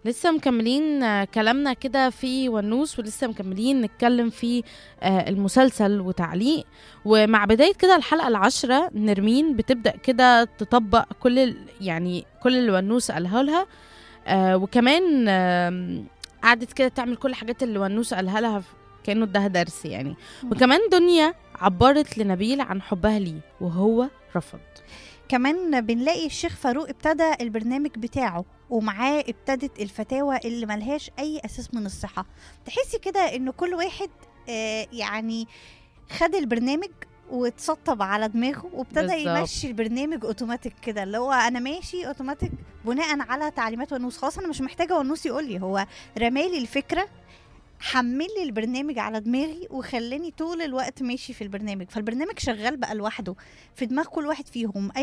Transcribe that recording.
لسه مكملين آه، كلامنا كده في ونوس ولسه مكملين نتكلم في آه، المسلسل وتعليق ومع بداية كده الحلقة العاشرة نرمين بتبدأ كده تطبق كل ال- يعني كل اللي ونوس قالها لها آه، وكمان آم، قعدت كده تعمل كل الحاجات اللي ونوس قالها لها ف- كأنه اداها درس يعني مم. وكمان دنيا عبرت لنبيل عن حبها ليه وهو رفض كمان بنلاقي الشيخ فاروق ابتدى البرنامج بتاعه ومعاه ابتدت الفتاوى اللي ملهاش اي اساس من الصحه تحسي كده ان كل واحد آه يعني خد البرنامج واتسطب على دماغه وابتدى بالظبط. يمشي البرنامج اوتوماتيك كده اللي هو انا ماشي اوتوماتيك بناء على تعليمات ونوس خلاص انا مش محتاجه ونوس يقول لي هو رمالي الفكره حمل لي البرنامج على دماغي وخلاني طول الوقت ماشي في البرنامج فالبرنامج شغال بقى لوحده في دماغ كل واحد فيهم اي